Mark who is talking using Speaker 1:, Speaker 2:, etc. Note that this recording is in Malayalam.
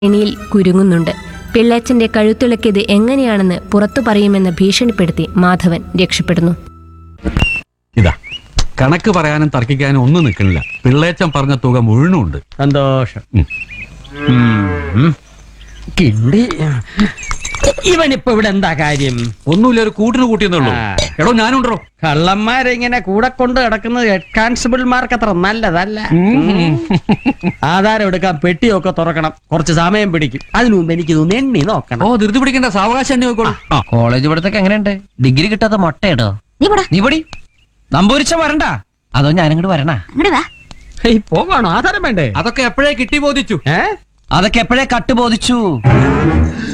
Speaker 1: കെണിയിൽ കുരുങ്ങുന്നുണ്ട് പിള്ളേച്ചന്റെ കഴുത്തിളക്കിയത് എങ്ങനെയാണെന്ന് പുറത്തു പറയുമെന്ന് ഭീഷണിപ്പെടുത്തി മാധവൻ രക്ഷപ്പെടുന്നു
Speaker 2: ഇതാ കണക്ക് പറയാനും തർക്കിക്കാനും ഒന്നും നിൽക്കണില്ല പിള്ളേച്ചൻ പറഞ്ഞ തുക മുഴുവനുണ്ട്
Speaker 3: സന്തോഷം ഉം. കിണ്ടി ഇവനിപ്പോ ഇവിടെ എന്താ കാര്യം
Speaker 2: ഒന്നുമില്ല ഒരു കൂട്ടിന് കൂട്ടിയെന്നുള്ളൂ
Speaker 3: ആ.
Speaker 2: എടോ ഞാനുണ്ടോ
Speaker 3: കള്ളന്മാരിങ്ങനെ കൂടെ കൊണ്ട് കിടക്കുന്നത് ഹെഡ് കോൺസ്റ്റബിൾമാർക്ക് അത്ര നല്ലതല്ല ഉം. ആധാരം എടുക്കാൻ പെട്ടിയൊക്കെ തുറക്കണം കുറച്ച് സമയം പിടിക്കും അതിനു മുമ്പ് എനിക്ക് തോന്നുന്നു എണ്ണി
Speaker 2: ഓ
Speaker 3: നോക്കണം
Speaker 2: ധൃതി പിടിക്കേണ്ട സാവകാശം എണ്ണി നോക്കോളൂ ആ
Speaker 4: കോളേജ് പഠിത്തൊക്കെ എങ്ങനെയുണ്ട് ഡിഗ്രി കിട്ടാത്ത മൊട്ടയിടോ
Speaker 5: നീ പോടാ
Speaker 4: നീ പൊടി നമ്പൂരിച്ച വരണ്ട അതോ ഞാനിങ്ങോട്ട് വരണ
Speaker 5: അങ്ങോട്ട് വാ
Speaker 3: ഹേയ്, പോകാണോ ആധാരം വേണ്ടേ
Speaker 2: അതൊക്കെ എപ്പോഴേ കിട്ടി ബോധിച്ചു
Speaker 3: ഏ
Speaker 4: അതൊക്കെ എപ്പോഴേ കട്ട് ബോധിച്ചു